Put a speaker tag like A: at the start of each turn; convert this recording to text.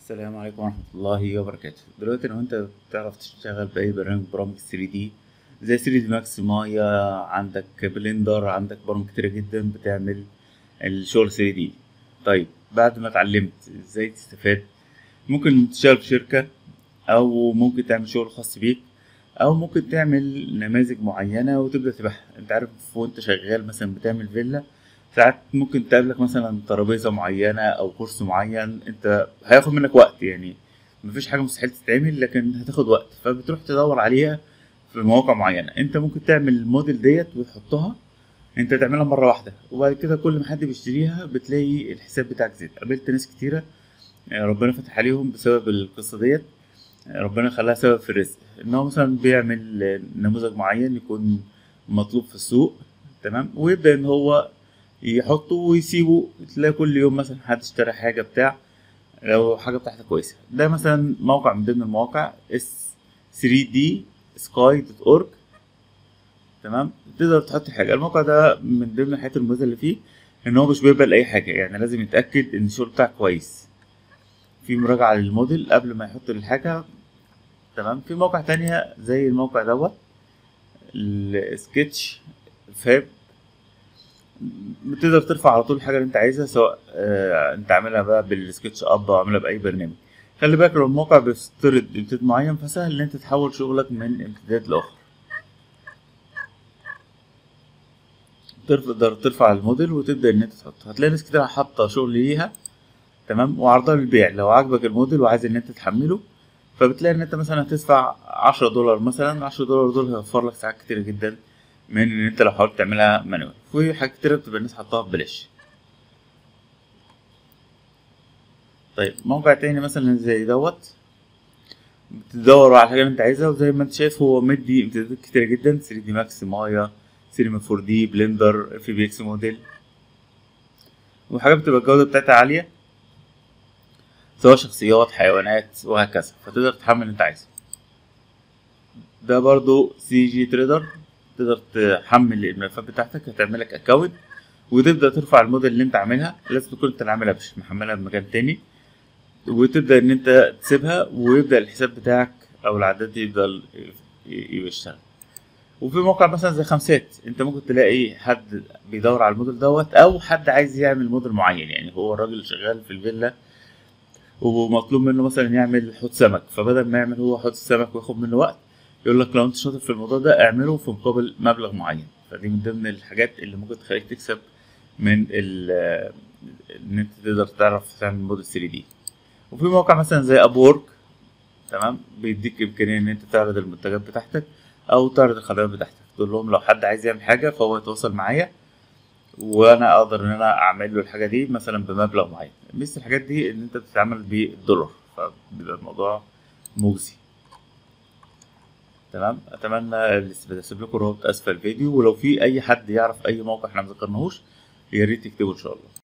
A: السلام عليكم ورحمة الله وبركاته دلوقتي لو انت بتعرف تشتغل بأي برنامج برامج 3D زي 3D ماكس مايا عندك بلندر عندك برامج كتيرة جدا بتعمل الشغل 3D طيب بعد ما اتعلمت ازاي تستفاد ممكن تشتغل في شركة أو ممكن تعمل شغل خاص بيك أو ممكن تعمل نماذج معينة وتبدأ تبيعها انت عارف وانت شغال مثلا بتعمل فيلا ساعات ممكن تقابلك مثلا ترابيزة معينة أو كرسي معين أنت هياخد منك وقت يعني مفيش حاجة مستحيل تتعمل لكن هتاخد وقت فبتروح تدور عليها في مواقع معينة أنت ممكن تعمل الموديل ديت وتحطها أنت تعملها مرة واحدة وبعد كده كل ما حد بيشتريها بتلاقي الحساب بتاعك زاد قابلت ناس كتيرة ربنا فتح عليهم بسبب القصة ديت ربنا خلاها سبب في الرزق ان هو مثلا بيعمل نموذج معين يكون مطلوب في السوق تمام ويبدا ان هو يحطه ويسيبه تلاقي كل يوم مثلا حد اشترى حاجة بتاع لو حاجة بتاعتك كويسة ده مثلا موقع من ضمن المواقع اس 3d sky.org تمام تقدر تحط حاجة الموقع ده من ضمن الحاجات المميزة اللي فيه ان هو مش بيقبل اي حاجة يعني لازم يتأكد ان الشغل بتاعك كويس في مراجعة للموديل قبل ما يحط الحاجة تمام في مواقع تانية زي الموقع دوت السكتش فاب بتقدر ترفع على طول الحاجه اللي انت عايزها سواء آه انت عاملها بقى بالسكتش اب او عاملها باي برنامج خلي بالك لو الموقع بيفترض امتداد معين فسهل ان انت تحول شغلك من امتداد لاخر تقدر ترفع الموديل وتبدا ان انت تحط هتلاقي ناس كتير حاطه شغل ليها تمام وعرضها للبيع لو عجبك الموديل وعايز ان انت تحمله فبتلاقي ان انت مثلا هتدفع عشرة دولار مثلا عشرة دولار دول هيوفر لك ساعات كتيرة جدا من ان انت لو حاولت تعملها مانوال في حاجات كتيرة بتبقى الناس حاطاها ببلاش طيب موقع تاني مثلا زي دوت بتدور على الحاجة اللي انت عايزها وزي ما انت شايف هو مدي امتدادات كتيرة جدا 3 دي ماكس مايا سينما 4 دي بلندر في بي اكس موديل وحاجات بتبقى الجودة بتاعتها عالية سواء شخصيات حيوانات وهكذا فتقدر تحمل اللي انت عايزه ده برضو سي جي تريدر تقدر تحمل الملفات بتاعتك هتعمل لك اكونت وتبدا ترفع الموديل اللي انت عاملها لازم تكون انت اللي عاملها مش محملها بمكان تاني وتبدا ان انت تسيبها ويبدا الحساب بتاعك او العداد يفضل يشتغل وفي موقع مثلا زي خمسات انت ممكن تلاقي حد بيدور على الموديل دوت او حد عايز يعمل موديل معين يعني هو الراجل شغال في الفيلا ومطلوب منه مثلا يعمل حوض سمك فبدل ما يعمل هو حوض السمك وياخد منه وقت يقول لك لو انت شاطر في الموضوع ده اعمله في مقابل مبلغ معين فدي من ضمن الحاجات اللي ممكن تخليك تكسب من ان انت تقدر تعرف تعمل موديل 3 دي وفي موقع مثلا زي اب وورك تمام بيديك امكانيه ان انت تعرض المنتجات بتاعتك او تعرض الخدمات بتاعتك تقول لهم لو حد عايز يعمل حاجه فهو يتواصل معايا وانا اقدر ان انا اعمل له الحاجه دي مثلا بمبلغ معين بس الحاجات دي ان انت بتتعامل بالدولار فبيبقى الموضوع مجزي تمام اتمنى الاستفاده اسيب لكم رابط اسفل الفيديو ولو في اي حد يعرف اي موقع احنا ما ذكرناهوش يا ريت تكتبوا ان شاء الله